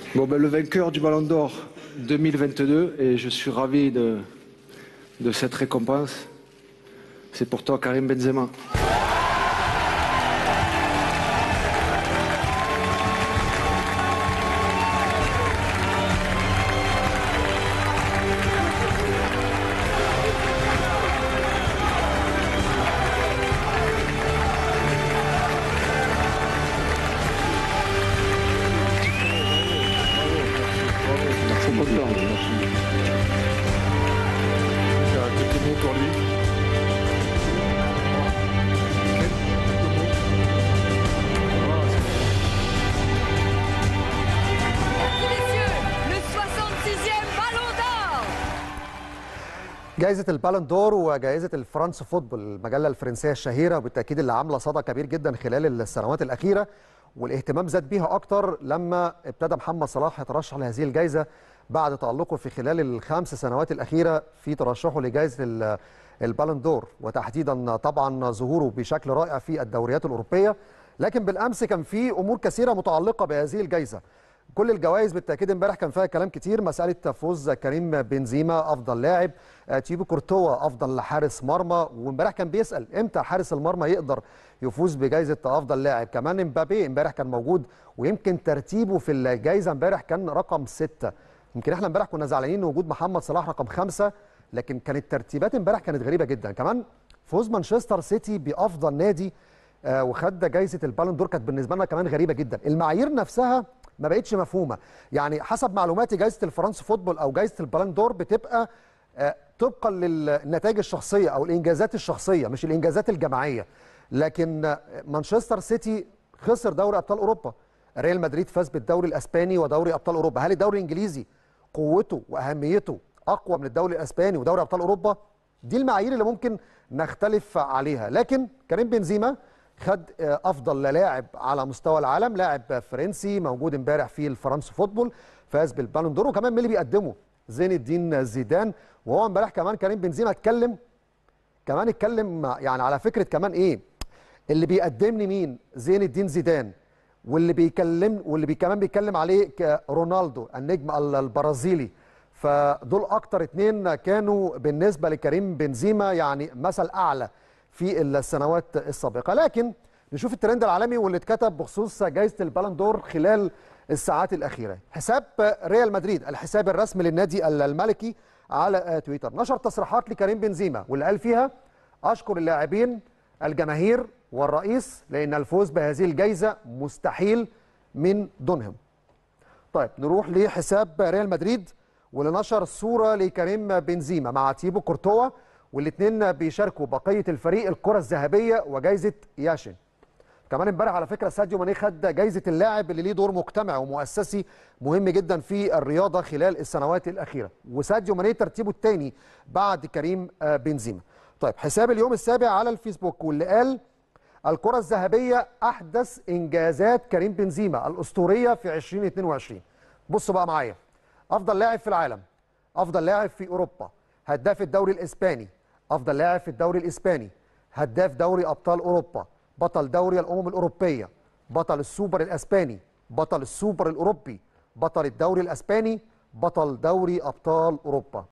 Bon, ben, le vainqueur du Ballon d'Or 2022, et je suis ravi de, de cette récompense, c'est pour toi, Karim Benzema. Merci beaucoup. Quelques mots pour lui. Messieurs, le 66e Ballon d'Or جائزة البالون دور وجائزة الفرانس فوتبول المجلة الفرنسية الشهيرة وبالتأكيد اللي عاملة صدى كبير جدا خلال السنوات الأخيرة والاهتمام زاد بيها أكتر لما ابتدى محمد صلاح يترشح لهذه الجائزة بعد تألقه في خلال الخمس سنوات الأخيرة في ترشحه لجائزة ال- البالون دور وتحديدا طبعا ظهوره بشكل رائع في الدوريات الأوروبية لكن بالأمس كان في أمور كثيرة متعلقة بهذه الجائزة كل الجوائز بالتاكيد امبارح كان فيها كلام كتير مساله فوز كريم بنزيما افضل لاعب آه، تيبو كورتوا افضل حارس مرمى وامبارح كان بيسال امتى حارس المرمى يقدر يفوز بجائزه افضل لاعب كمان امبابي امبارح كان موجود ويمكن ترتيبه في الجائزه امبارح كان رقم ستة يمكن احنا امبارح كنا زعلانين ان وجود محمد صلاح رقم خمسة لكن كانت ترتيبات امبارح كانت غريبه جدا كمان فوز مانشستر سيتي بافضل نادي آه، وخد جائزه البالون دور كانت بالنسبه لنا كمان غريبه جدا المعايير نفسها ما بقتش مفهومه يعني حسب معلوماتي جائزه الفرنس فوتبول او جائزه البالون دور بتبقى آه، طبقا للنتائج الشخصيه او الانجازات الشخصيه مش الانجازات الجماعيه لكن آه، مانشستر سيتي خسر دوري ابطال اوروبا ريال مدريد فاز بالدوري الاسباني ودوري ابطال اوروبا هل الدوري الانجليزي قوته واهميته اقوى من الدوري الاسباني ودوري ابطال اوروبا دي المعايير اللي ممكن نختلف عليها لكن كريم بنزيما خد آه، افضل لاعب على مستوى العالم لاعب فرنسي موجود امبارح في الفرنس فوتبول فاز بالبالون دور وكمان مين اللي بيقدمه زين الدين زيدان وهو امبارح كمان كريم بنزيما اتكلم كمان اتكلم يعني على فكره كمان ايه اللي بيقدمني مين زين الدين زيدان واللي بيكلم واللي بي كمان بيتكلم عليه ك- رونالدو النجم ال- البرازيلي فدول اكتر اتنين كانوا بالنسبه لكريم بنزيما يعني مثل اعلى في السنوات السابقه لكن نشوف الترند العالمي واللي اتكتب بخصوص جائزه البالون دور خلال الساعات الاخيره حساب ريال مدريد الحساب الرسمي للنادي الملكي على تويتر نشر تصريحات لكريم بنزيما واللي قال فيها اشكر اللاعبين الجماهير والرئيس لان الفوز بهذه الجائزه مستحيل من دونهم طيب نروح لحساب ريال مدريد واللي نشر صوره لكريم بنزيما مع تيبو كورتوا والاثنين بيشاركوا بقيه الفريق الكره الذهبيه وجائزه ياشن كمان امبارح على فكره ساديو ماني خد جائزه اللاعب اللي ليه دور مجتمعي ومؤسسي مهم جدا في الرياضه خلال السنوات الاخيره وساديو ماني ترتيبه الثاني بعد كريم آه، بنزيما طيب حساب اليوم السابع على الفيسبوك واللي قال الكره الذهبيه احدث انجازات كريم بنزيما الاسطوريه في 2022 بصوا بقى معايا افضل لاعب في العالم افضل لاعب في اوروبا هداف الدوري الاسباني افضل لاعب في الدوري الاسباني هداف دوري ابطال اوروبا بطل دوري الامم الاوروبيه بطل السوبر الاسباني بطل السوبر الاوروبي بطل الدوري الاسباني بطل دوري ابطال اوروبا